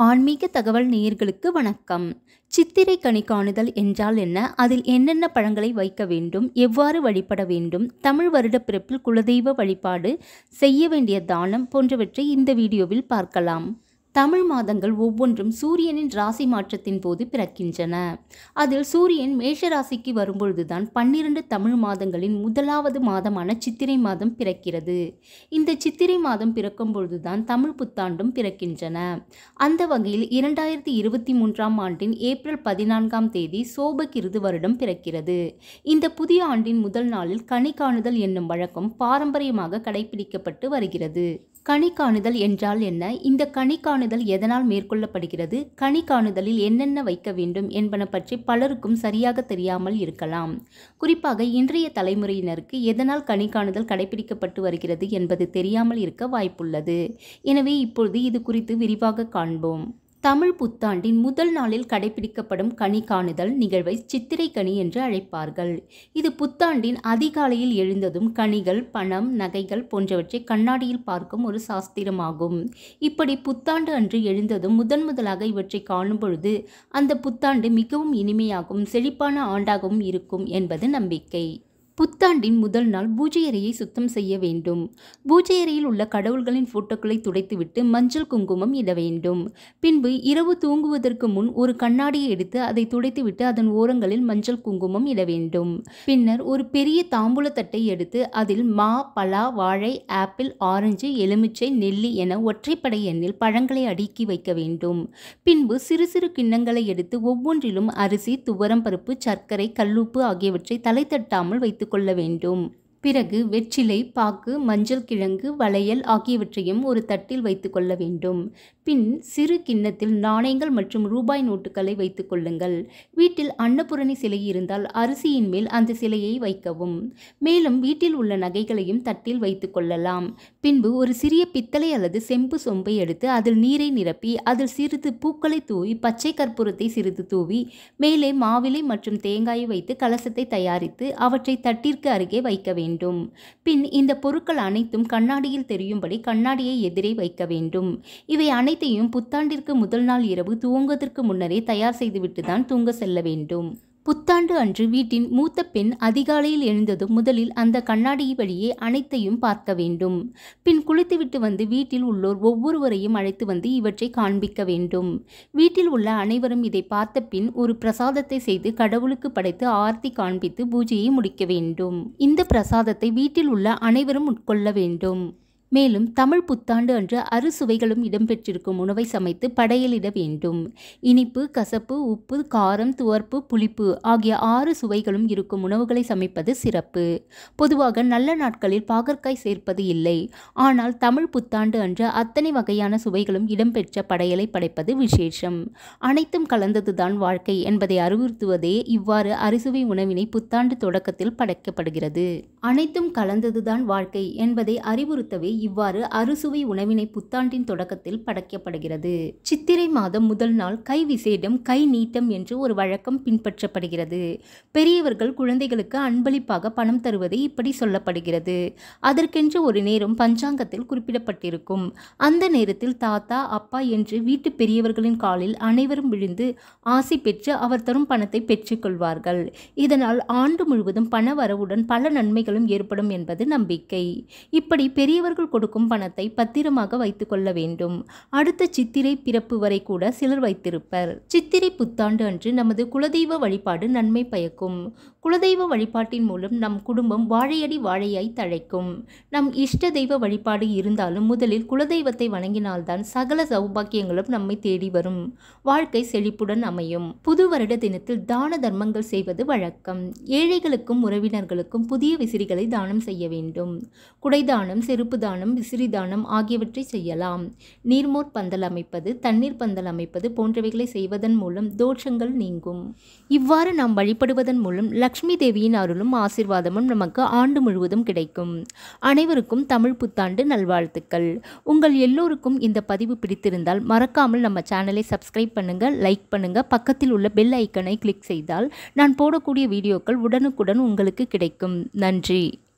ஆன்மீக தகவல் நேயர்களுக்கு வணக்கம் சித்திரை கனி காணுதல் என்றால் என்ன அதில் என்னென்ன பழங்களை வைக்க வேண்டும் எவ்வாறு வழிபட வேண்டும் தமிழ் வருடப்பிறப்பில் குலதெய்வ வழிபாடு செய்ய வேண்டிய தானம் போன்றவற்றை இந்த வீடியோவில் பார்க்கலாம் தமிழ் மாதங்கள் ஒவ்வொன்றும் சூரியனின் ராசி மாற்றத்தின் போது பிறக்கின்றன அதில் சூரியன் மேஷ ராசிக்கு வரும்பொழுதுதான் பன்னிரண்டு தமிழ் மாதங்களின் முதலாவது மாதமான சித்திரை மாதம் பிறக்கிறது இந்த சித்திரை மாதம் பிறக்கும் பொழுதுதான் தமிழ் புத்தாண்டும் பிறக்கின்றன அந்த வகையில் இரண்டாயிரத்தி இருபத்தி மூன்றாம் ஆண்டின் ஏப்ரல் பதினான்காம் தேதி சோபகிருது வருடம் பிறக்கிறது இந்த புதிய ஆண்டின் முதல் நாளில் கனி காணுதல் என்னும் வழக்கம் பாரம்பரியமாக கடைபிடிக்கப்பட்டு வருகிறது கனி காணுதல் என்றால் என்ன இந்த கனி காணுதல் எதனால் மேற்கொள்ளப்படுகிறது கனி காணுதலில் என்னென்ன வைக்க வேண்டும் என்பன பற்றி பலருக்கும் சரியாக தெரியாமல் இருக்கலாம் குறிப்பாக இன்றைய தலைமுறையினருக்கு எதனால் கனி காணுதல் கடைபிடிக்கப்பட்டு வருகிறது என்பது தெரியாமல் இருக்க வாய்ப்புள்ளது எனவே இப்பொழுது இது குறித்து விரிவாக காண்போம் தமிழ் புத்தாண்டின் முதல் நாளில் கடைபிடிக்கப்படும் கனி காணுதல் நிகழ்வை சித்திரை கனி என்று அழைப்பார்கள் இது புத்தாண்டின் அதிகாலையில் எழுந்ததும் கனிகள் பணம் நகைகள் போன்றவற்றை கண்ணாடியில் பார்க்கும் ஒரு சாஸ்திரமாகும் இப்படி புத்தாண்டு அன்று எழுந்ததும் முதன் முதலாக இவற்றை காணும் பொழுது அந்த புத்தாண்டு மிகவும் இனிமையாகவும் செழிப்பான ஆண்டாகவும் இருக்கும் என்பது நம்பிக்கை புத்தாண்டின் முதல் நாள் பூஜை அறையை சுத்தம் செய்ய வேண்டும் பூஜை அறையில் உள்ள கடவுள்களின் போட்டோக்களை துடைத்துவிட்டு மஞ்சள் குங்குமம் இட வேண்டும் பின்பு இரவு தூங்குவதற்கு முன் ஒரு கண்ணாடியை எடுத்து அதை துடைத்துவிட்டு அதன் ஓரங்களில் மஞ்சள் குங்குமம் இட வேண்டும் பின்னர் ஒரு பெரிய தாம்பூல தட்டை எடுத்து அதில் மா பலா வாழை ஆப்பிள் ஆரஞ்சு எலுமிச்சை நெல்லி என ஒற்றைப்படை எண்ணில் பழங்களை அடுக்கி வைக்க வேண்டும் பின்பு சிறு சிறு கிண்ணங்களை எடுத்து ஒவ்வொன்றிலும் அரிசி துவரம் பருப்பு சர்க்கரை கல்லுப்பு ஆகியவற்றை தலை தட்டாமல் வைத்து கொள்ள வேண்டும் பிறகு வெற்றிலை பாக்கு மஞ்சள் கிழங்கு வளையல் ஆகியவற்றையும் ஒரு தட்டில் வைத்து கொள்ள வேண்டும் பின் சிறு கிண்ணத்தில் நாணயங்கள் மற்றும் ரூபாய் நோட்டுகளை வைத்து கொள்ளுங்கள் வீட்டில் அன்னபூரணி சிலை இருந்தால் அரிசியின் மேல் அந்த சிலையை வைக்கவும் மேலும் வீட்டில் உள்ள நகைகளையும் தட்டில் வைத்து கொள்ளலாம் பின்பு ஒரு சிறிய பித்தளை அல்லது செம்பு சொம்பை எடுத்து அதில் நீரை நிரப்பி அதில் சிறிது பூக்களை தூவி பச்சை கற்பூரத்தை சிறிது தூவி மேலே மாவிலை மற்றும் தேங்காயை வைத்து கலசத்தை தயாரித்து அவற்றை தட்டிற்கு அருகே வைக்க வேண்டும் வேண்டும் பின் இந்த பொருட்கள் அனைத்தும் கண்ணாடியில் தெரியும்படி கண்ணாடியை எதிரே வைக்க வேண்டும் இவை அனைத்தையும் புத்தாண்டிற்கு முதல் நாள் இரவு துவங்குவதற்கு முன்னரே தயார் செய்துவிட்டு தான் தூங்க செல்ல வேண்டும் புத்தாண்டு அன்று வீட்டின் மூத்த பெண் அதிகாலையில் எழுந்ததும் முதலில் அந்த கண்ணாடி வழியே அனைத்தையும் பார்க்க வேண்டும் பின் குளித்துவிட்டு வந்து வீட்டில் உள்ளோர் ஒவ்வொருவரையும் அழைத்து வந்து இவற்றை காண்பிக்க வேண்டும் வீட்டில் உள்ள அனைவரும் இதை பார்த்த பின் ஒரு பிரசாதத்தை செய்து கடவுளுக்கு படைத்து ஆர்த்தி காண்பித்து பூஜையை முடிக்க வேண்டும் இந்த பிரசாதத்தை வீட்டில் உள்ள அனைவரும் உட்கொள்ள வேண்டும் மேலும் தமிழ் புத்தாண்டு அன்று அறுசுவைகளும் இடம்பெற்றிருக்கும் உணவை சமைத்து படையலிட வேண்டும் இனிப்பு கசப்பு உப்பு காரம் துவர்ப்பு புளிப்பு ஆகிய ஆறு சுவைகளும் இருக்கும் உணவுகளை சமைப்பது சிறப்பு பொதுவாக நல்ல நாட்களில் பாகற்காய் சேர்ப்பது இல்லை ஆனால் தமிழ் புத்தாண்டு அன்று அத்தனை வகையான சுவைகளும் இடம்பெற்ற படையலை படைப்பது விசேஷம் அனைத்தும் கலந்ததுதான் வாழ்க்கை என்பதை அறிவுறுத்துவதே இவ்வாறு அறுசுவை உணவினை புத்தாண்டு தொடக்கத்தில் படைக்கப்படுகிறது அனைத்தும் கலந்ததுதான் வாழ்க்கை என்பதை அறிவுறுத்தவே இவ்வாறு அறுசுவை உணவினை புத்தாண்டின் தொடக்கத்தில் படைக்கப்படுகிறது சித்திரை மாதம் முதல் நாள் கை விசேடம் கை நீட்டம் என்று ஒரு வழக்கம் பின்பற்றப்படுகிறது பெரியவர்கள் குழந்தைகளுக்கு அன்பளிப்பாக பணம் தருவதை இப்படி சொல்லப்படுகிறது அதற்கென்று ஒரு நேரம் பஞ்சாங்கத்தில் குறிப்பிடப்பட்டிருக்கும் அந்த நேரத்தில் தாத்தா அப்பா என்று வீட்டு பெரியவர்களின் காலில் அனைவரும் விழுந்து ஆசை பெற்று அவர் தரும் பணத்தை பெற்றுக்கொள்வார்கள் இதனால் ஆண்டு முழுவதும் பண வரவுடன் பல நன்மைகளும் ஏற்படும் என்பது நம்பிக்கை இப்படி பெரியவர்கள் கொடுக்கும் பணத்தை பத்திரமாக வைத்து கொள்ள வேண்டும் அடுத்த சித்திரை பிறப்பு வரை கூட சிலர் வைத்திருப்பர் சித்திரை புத்தாண்டு அன்று நமது குலதெய்வ வழிபாடு நன்மை பயக்கும் குலதெய்வ வழிபாட்டின் மூலம் நம் குடும்பம் வாழையடி வாழையாய் தழைக்கும் நம் இஷ்ட தெய்வ வழிபாடு இருந்தாலும் முதலில் குலதெய்வத்தை வணங்கினால்தான் சகல சௌபாக்கியங்களும் நம்மை தேடி வரும் வாழ்க்கை செழிப்புடன் அமையும் புது வருட தினத்தில் தான தர்மங்கள் செய்வது வழக்கம் ஏழைகளுக்கும் உறவினர்களுக்கும் புதிய விசிறிகளை தானம் செய்ய வேண்டும் குடைதானம் செருப்பு தானம் விசிறி தானம் ஆகியவற்றை செய்யலாம் நீர்மோர் பந்தல் அமைப்பது தண்ணீர் பந்தல் அமைப்பது போன்றவைகளை செய்வதன் மூலம் தோஷங்கள் நீங்கும் இவ்வாறு நாம் வழிபடுவதன் மூலம் லக்ஷ்மி தேவியின் அருளும் ஆசிர்வாதமும் நமக்கு ஆண்டு முழுவதும் கிடைக்கும் அனைவருக்கும் தமிழ் புத்தாண்டு நல்வாழ்த்துக்கள் உங்கள் எல்லோருக்கும் இந்த பதிவு பிடித்திருந்தால் மறக்காமல் நம்ம சேனலை சப்ஸ்கிரைப் பண்ணுங்க லைக் பண்ணுங்க பக்கத்தில் உள்ள பெல் ஐக்கனை கிளிக் செய்தால் நான் போடக்கூடிய வீடியோக்கள் உடனுக்குடன் உங்களுக்கு கிடைக்கும் நன்றி